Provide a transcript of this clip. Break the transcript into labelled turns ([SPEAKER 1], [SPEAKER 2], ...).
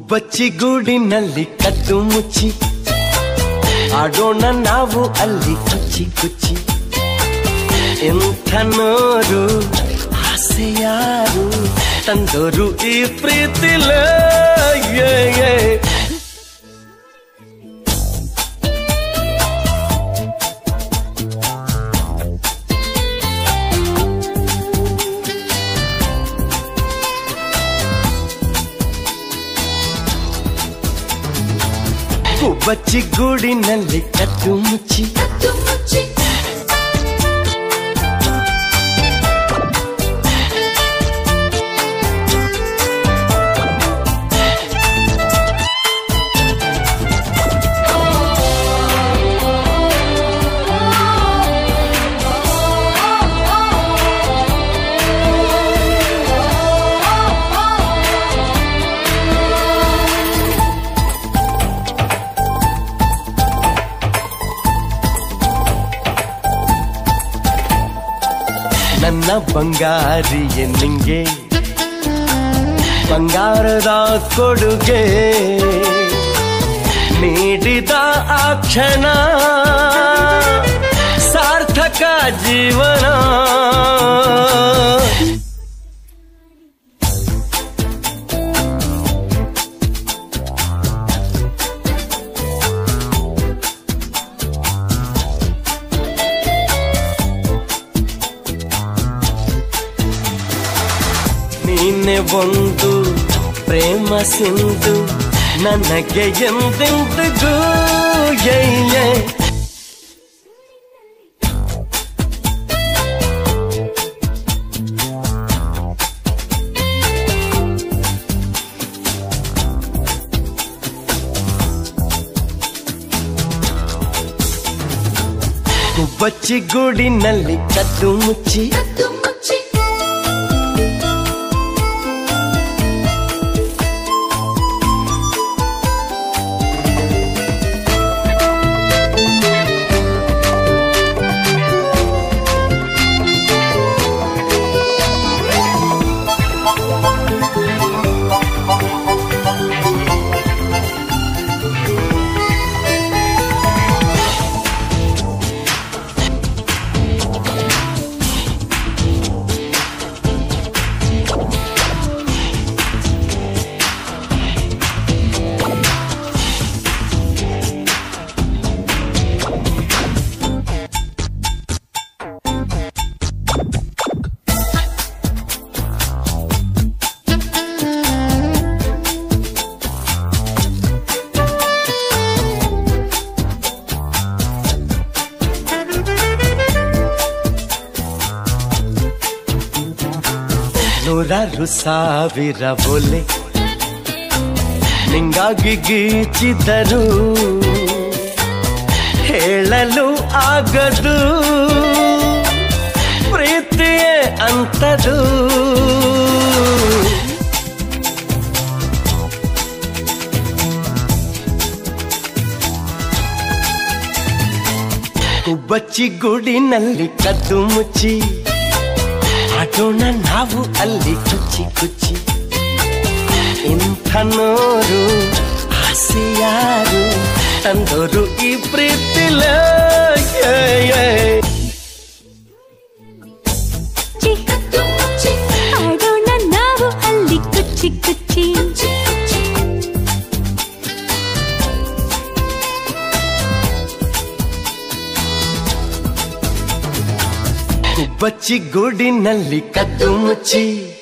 [SPEAKER 1] ಗುಬ್ಬಚ್ಚಿ ಗೂಡಿನಲ್ಲಿ ಕದ್ದು ಮುಚ್ಚಿ ಆಡೋಣ ನಾವು ಅಲ್ಲಿ ಕುಚ್ಚಿ ಕುಚ್ಚಿ ಎಂಥ ನೋರು ಆಸೆ ಯಾರು ತಂದೋರು ಈ ಪ್ರೀತಿಲ ಏ, ಏ. ಗುಬ್ಬಚ್ಚಿ ಗೂಡಿನಲ್ಲಿ ಕದ್ದು ಮುಚ್ಚಿ
[SPEAKER 2] ಕದ್ದು ಮುಚ್ಚಿ
[SPEAKER 1] ನನ್ನ ಬಂಗಾರಿಯ ನಿಂಗೆ ಬಂಗಾರದ ಕೊಡುಗೆ ನೀಡಿದ ಆ ಕ್ಷಣ ಸಾರ್ಥಕ ಜೀವನ ನೀನೆ ಒಂದು ಪ್ರೇಮ ಸಿಂಧು ನನಗೆ ಎಂದೆಂದಿಗೂ ಏ, ಏ. ಗುಬ್ಬಚ್ಚಿ ಗೂಡಿನಲ್ಲಿ ಕದ್ದು ಮುಚ್ಚಿ
[SPEAKER 2] ಕದ್ದು ಮುಚ್ಚಿ
[SPEAKER 1] ನೂರಾರು ಸಾವಿರ ಬೋಲೆ ನಿಂಗಾಗಿ ಗೀಚಿದರು ಹೇಳಲು ಆಗದು ಪ್ರೀತಿಯೇ ಅಂತದು ಗುಬ್ಬಚ್ಚಿ ಗೂಡಿನಲ್ಲಿ ಕದ್ದು ಮುಚ್ಚಿ ಆಡೋಣ ನಾವು ಅಲ್ಲಿ ಕುಚ್ಚಿ ಕುಚ್ಚಿ ಇಂಥ ನೋರು ಆಸೆ ಯಾರು ತಂದೋರು ಈ ಪ್ರೀತಿಲ ಏ, ಏ.
[SPEAKER 2] ಚಿ ಕದ್ದು ಮುಚ್ಚಿ
[SPEAKER 3] ಆಡೋಣ ನಾವು ಅಲ್ಲಿ ಕುಚ್ಚಿ ಕುಚ್ಚಿ
[SPEAKER 2] ಚಿ ಚಿ
[SPEAKER 1] ಗುಬ್ಬಚ್ಚಿ ಗೂಡಿನಲ್ಲಿ ಕದ್ದು ಮುಚ್ಚಿ